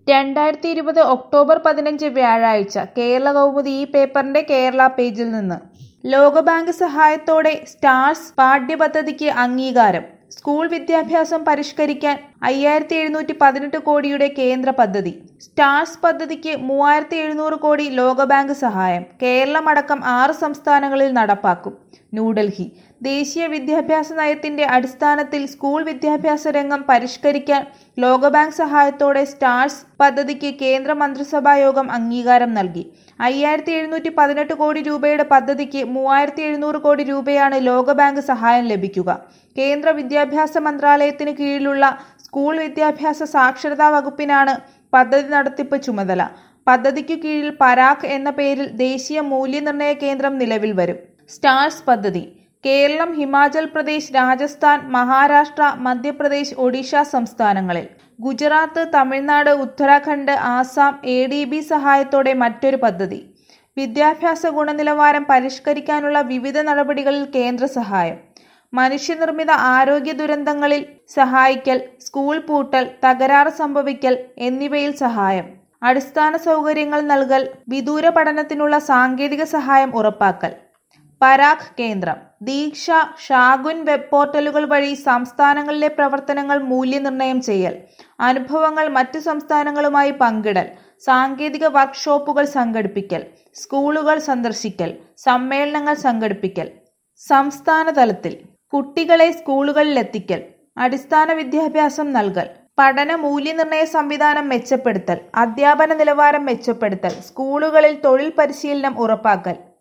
രണ്ടായിരത്തി ഇരുപത് ഒക്ടോബർ പതിനഞ്ച് വ്യാഴാഴ്ച കേരള കൗമുദി ഈ പേപ്പറിന്റെ കേരള പേജിൽ നിന്ന് ലോകബാങ്ക് സഹായത്തോടെ സ്റ്റാർസ് പാഠ്യപദ്ധതിക്ക് അംഗീകാരം സ്കൂൾ വിദ്യാഭ്യാസം പരിഷ്കരിക്കാൻ അയ്യായിരത്തി എഴുന്നൂറ്റി പതിനെട്ട് കോടിയുടെ കേന്ദ്ര പദ്ധതി സ്റ്റാർസ് പദ്ധതിക്ക് മൂവായിരത്തി എഴുന്നൂറ് കോടി ലോകബാങ്ക് സഹായം കേരളമടക്കം ആറ് സംസ്ഥാനങ്ങളിൽ നടപ്പാക്കും ന്യൂഡൽഹി ദേശീയ വിദ്യാഭ്യാസ നയത്തിന്റെ അടിസ്ഥാനത്തിൽ സ്കൂൾ വിദ്യാഭ്യാസ രംഗം പരിഷ്കരിക്കാൻ ലോകബാങ്ക് സഹായത്തോടെ സ്റ്റാർസ് പദ്ധതിക്ക് കേന്ദ്ര മന്ത്രിസഭാ യോഗം അംഗീകാരം നൽകി അയ്യായിരത്തി എഴുന്നൂറ്റി പതിനെട്ട് കോടി രൂപയുടെ പദ്ധതിക്ക് മൂവായിരത്തി എഴുന്നൂറ് കോടി രൂപയാണ് ലോകബാങ്ക് സഹായം ലഭിക്കുക കേന്ദ്ര വിദ്യാഭ്യാസ മന്ത്രാലയത്തിന് കീഴിലുള്ള സ്കൂൾ വിദ്യാഭ്യാസ സാക്ഷരതാ വകുപ്പിനാണ് പദ്ധതി നടത്തിപ്പ് ചുമതല പദ്ധതിക്കു കീഴിൽ പരാഗ് എന്ന പേരിൽ ദേശീയ മൂല്യനിർണ്ണയ കേന്ദ്രം നിലവിൽ വരും സ്റ്റാർസ് പദ്ധതി കേരളം ഹിമാചൽ പ്രദേശ് രാജസ്ഥാൻ മഹാരാഷ്ട്ര മധ്യപ്രദേശ് ഒഡീഷ സംസ്ഥാനങ്ങളിൽ Gujarat Tamil Nadu Uttarakhand Assam A D B സഹായത്തോടെ മറ്റൊരു പദ്ധതി വിദ്യാഭ്യാസ ഗുണനിലവാരം പരിഷ്കരിക്കാനുള്ള വിവിധ നടപടികളിൽ കേന്ദ്ര സഹായം മനുഷ്യനിർമ്മിത ആരോഗ്യ ദുരന്തങ്ങളിൽ സഹായിക്കൽ സ്കൂൾ പൂട്ടൽ തകരാറ് സംഭവിക്കൽ എന്നിവയിൽ സഹായം അടിസ്ഥാന സൗകര്യങ്ങൾ നൽകൽ വിദൂര പഠനത്തിനുള്ള സാങ്കേതിക സഹായം ഉറപ്പാക്കൽ പരാഗ് കേന്ദ്രം ദീക്ഷ ഷാഗുൻ വെബ് പോർട്ടലുകൾ വഴി സംസ്ഥാനങ്ങളിലെ പ്രവർത്തനങ്ങൾ മൂല്യനിർണ്ണയം ചെയ്യൽ അനുഭവങ്ങൾ മറ്റു സംസ്ഥാനങ്ങളുമായി പങ്കിടൽ സാങ്കേതിക വർക്ക്ഷോപ്പുകൾ സംഘടിപ്പിക്കൽ സ്കൂളുകൾ സന്ദർശിക്കൽ സമ്മേളനങ്ങൾ സംഘടിപ്പിക്കൽ സംസ്ഥാന തലത്തിൽ കുട്ടികളെ സ്കൂളുകളിലെത്തിക്കൽ അടിസ്ഥാന വിദ്യാഭ്യാസം നൽകൽ പഠന മൂല്യനിർണ്ണയ സംവിധാനം മെച്ചപ്പെടുത്തൽ അധ്യാപന നിലവാരം മെച്ചപ്പെടുത്തൽ സ്കൂളുകളിൽ തൊഴിൽ പരിശീലനം ഉറപ്പാക്കൽ